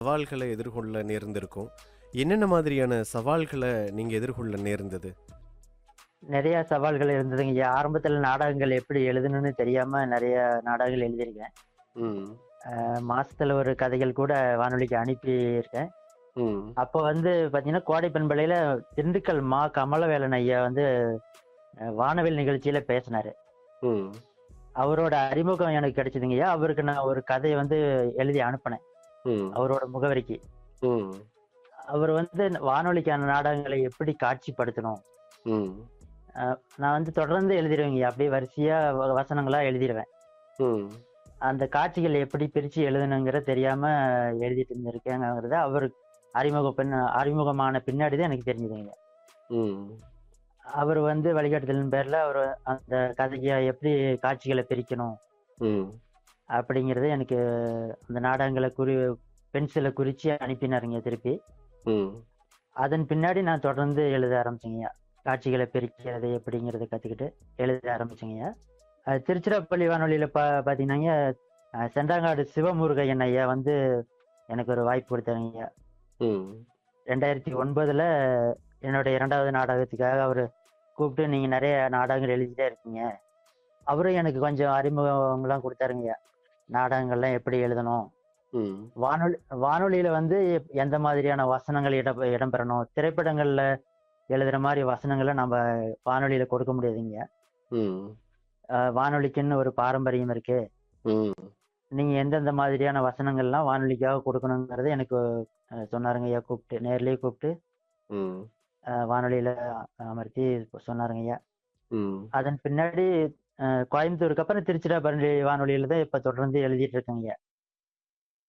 சவால்களை எதிர்கொள்ள நேர்ந்திருக்கும் என்னென்ன மாதிரியான சவால்களை நீங்க எதிர்கொள்ள நேர்ந்தது நிறைய சவால்கள் இருந்ததுங்க ஐயா ஆரம்பத்துல நாடகங்கள் எப்படி எழுதணும்னு தெரியாம நிறைய நாடகங்கள் எழுதியிருக்கேன் ம் அஹ் மாசத்துல ஒரு கதைகள் கூட வானொலிக்கு அனுப்பி இருக்கேன் ம் அப்போ வந்து பாத்தீங்கன்னா கோடை பண்பலையில திண்டுக்கல் மா கமலவேலன் ஐயா வந்து அஹ், வானவில் நிகழ்ச்சியில பேசினாரு ம் அவரோட அறிமுகம் எனக்கு கிடைச்சதுங்க ஐயா அவருக்கு நான் ஒரு கதையை வந்து எழுதி அனுப்பினேன் ம் அவரோட முகவரிக்கு ம் அவர் வந்து வானொலிக்கான நாடகங்களை எப்படி காட்சிப்படுத்தணும் ம் அஹ், நான் வந்து தொடர்ந்து எழுதிடுவேங்க அப்படியே வரிசையா வ- வசனங்களா எழுதிடுவேன் ம் அந்த காட்சிகள் எப்படி பிரிச்சு எழுதணுங்கிற தெரியாம எழுதிட்டு இருந்திருக்கேங்கிறத அவர் அறிமுக பின் அறிமுகமான பின்னாடி தான் எனக்கு தெரிஞ்சதுங்க ம் அவர் வந்து வழிகாட்டுதலின் பேர்ல அவர் அந்த கதையை எப்படி காட்சிகளை பிரிக்கணும் ம் அப்படிங்கறது எனக்கு அந்த நாடகங்களை குறி பென்சிலை குறிச்சு அனுப்பினாருங்க திருப்பி ம் அதன் பின்னாடி நான் தொடர்ந்து எழுத ஆரம்பிச்சேங்க காட்சிகளை பிரிக்கிறது எப்படிங்கிறத கத்துக்கிட்டு எழுத ஆரம்பிச்சேங்க அஹ் திருச்சிராப்பள்ளி வானொலியில பா பாத்தீங்கன்னா அஹ் செண்டாங்காடு சிவமுருகையன் ஐயா வந்து எனக்கு ஒரு வாய்ப்பு கொடுத்தாருங்க ம் ரெண்டாயிரத்தி ஒன்பதுல என்னோட இரண்டாவது நாடகத்துக்காக அவர் கூப்பிட்டு நீங்க நிறைய நாடகங்கள் எழுதிட்டே இருக்கீங்க அவரும் எனக்கு கொஞ்சம் அறிமுகம்லாம் கொடுத்தாருங்க நாடகங்கள்லாம் எப்படி எழுதணும் ம் வானொலி வானொலியில வந்து எப்- எந்த மாதிரியான வசனங்கள் இடம் இடம்பெறணும் திரைப்படங்கள்ல எழுதுற மாதிரி வசனங்களை நம்ம வானொலியில கொடுக்க முடியாதுங்க ம் அஹ் வானொலிக்குன்னு ஒரு பாரம்பரியம் இருக்கு ம் நீங்க எந்தெந்த மாதிரியான வசனங்கள்லாம் வானொலிக்காக கொடுக்கணுங்கிறது எனக்கு அஹ், சொன்னாருங்க ஐயா கூப்பிட்டு நேர்லயே கூப்பிட்டு ம் அஹ், வானொலியில அமர்த்தி சொன்னாருங்க ஐயா ம் அதன் பின்னாடி அஹ், கோயம்புத்தூருக்கு அப்புறம் திருச்சிராப்பள்ளி வானொலியில தான் இப்ப தொடர்ந்து எழுதிட்டு இருக்கேங்க ஐயா